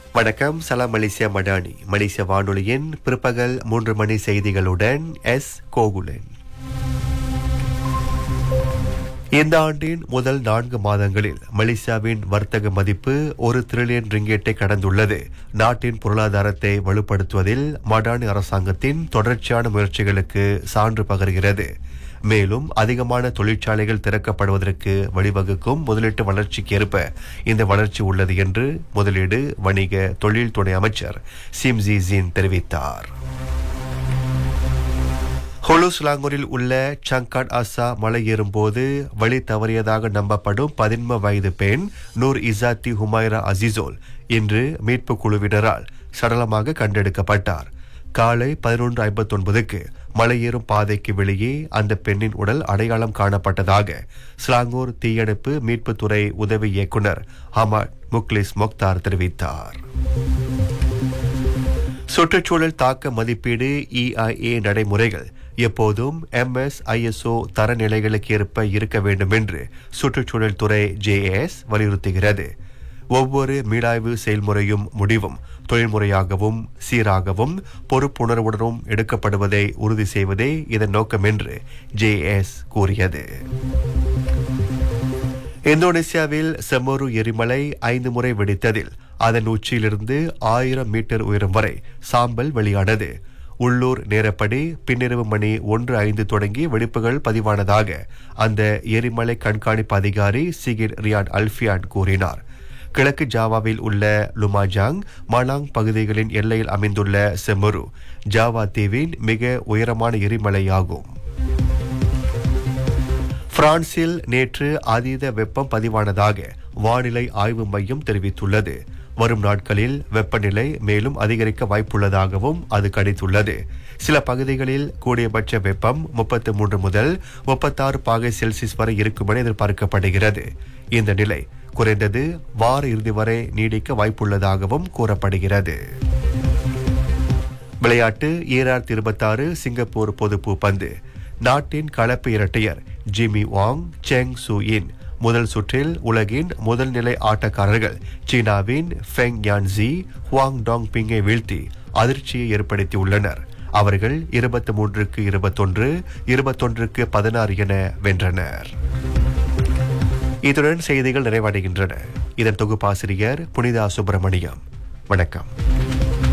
வணக்கம் சலாம் மலேசியா மடானி மலேசிய வானொலியின் பிற்பகல் மூன்று மணி செய்திகளுடன் எஸ் கோகுலன் இந்த ஆண்டின் முதல் நான்கு மாதங்களில் மலேசியாவின் வர்த்தக மதிப்பு ஒரு டிரில்லியன் ரிங்கெட்டை கடந்துள்ளது நாட்டின் பொருளாதாரத்தை வலுப்படுத்துவதில் மடானி அரசாங்கத்தின் தொடர்ச்சியான முயற்சிகளுக்கு சான்று பகர்கிறது மேலும் அதிகமான தொழிற்சாலைகள் திறக்கப்படுவதற்கு வழிவகுக்கும் முதலீட்டு வளர்ச்சிக்கு ஏற்ப இந்த வளர்ச்சி உள்ளது என்று முதலீடு வணிக தொழில் துணை அமைச்சர் சிம்ஜி ஜின் தெரிவித்தார் ஹொலுஸ்லாங்கூரில் உள்ள சங்காட் அசா மலை ஏறும்போது வழி தவறியதாக நம்பப்படும் பதின்ம வயது பெண் நூர் இசாத்தி ஹுமைரா அசிசோல் இன்று மீட்பு குழுவினரால் சடலமாக கண்டெடுக்கப்பட்டார் காலை பதினொன்று ஐம்பத்தொன்பதுக்கு மலையேறும் பாதைக்கு வெளியே அந்த பெண்ணின் உடல் அடையாளம் காணப்பட்டதாக ஸ்லாங்கூர் தீயணைப்பு மீட்புத்துறை உதவி இயக்குனர் ஹமாட் முக்லிஸ் மொக்தார் தெரிவித்தார் சுற்றுச்சூழல் தாக்க மதிப்பீடு இஐஏ நடைமுறைகள் எப்போதும் எம்எஸ் ஐஎஸ்ஓ தரநிலைகளுக்கு ஏற்ப இருக்க வேண்டும் என்று சுற்றுச்சூழல் துறை ஜேஎஸ் வலியுறுத்துகிறது ஒவ்வொரு மீளாய்வு செயல்முறையும் முடிவும் தொழில்முறையாகவும் சீராகவும் பொறுப்புணர்வுடனும் எடுக்கப்படுவதை உறுதி செய்வதே இதன் நோக்கம் என்று ஜேஎஸ் கூறியது இந்தோனேசியாவில் செமோரு எரிமலை ஐந்து முறை வெடித்ததில் அதன் உச்சியிலிருந்து ஆயிரம் மீட்டர் உயரம் வரை சாம்பல் வெளியானது உள்ளூர் நேரப்படி பின்னிரவு மணி ஒன்று ஐந்து தொடங்கி வெடிப்புகள் பதிவானதாக அந்த எரிமலை கண்காணிப்பு அதிகாரி சிகிர் ரியான் அல்ஃபியான் கூறினார் கிழக்கு ஜாவாவில் உள்ள லுமாஜாங் மலாங் பகுதிகளின் எல்லையில் அமைந்துள்ள செமரு ஜாவா தீவின் மிக உயரமான எரிமலையாகும் பிரான்சில் நேற்று அதீத வெப்பம் பதிவானதாக வானிலை ஆய்வு மையம் தெரிவித்துள்ளது வரும் நாட்களில் வெப்பநிலை மேலும் அதிகரிக்க வாய்ப்புள்ளதாகவும் அது கணித்துள்ளது சில பகுதிகளில் கூடியபட்ச வெப்பம் முப்பத்து மூன்று முதல் முப்பத்தாறு பாகை செல்சியஸ் வரை இருக்கும் என எதிர்பார்க்கப்படுகிறது இந்த நிலை குறைந்தது வார இறுதி வரை நீடிக்க வாய்ப்புள்ளதாகவும் கூறப்படுகிறது விளையாட்டு ஈராயிரத்தி இருபத்தாறு சிங்கப்பூர் பொதுப்பு பந்து நாட்டின் கலப்பு இரட்டையர் ஜிமி வாங் செங் சு இன் முதல் சுற்றில் உலகின் முதல் நிலை ஆட்டக்காரர்கள் சீனாவின் ஃபெங் யான்ஜி ஹுவாங் டாங் பிங்கை வீழ்த்தி அதிர்ச்சியை ஏற்படுத்தியுள்ளனர் அவர்கள் இருபத்தி மூன்றுக்கு இருபத்தொன்று இருபத்தொன்றுக்கு பதினாறு என வென்றனர் இத்துடன் செய்திகள் நிறைவடைகின்றன இதன் தொகுப்பாசிரியர் புனிதா சுப்பிரமணியம் வணக்கம்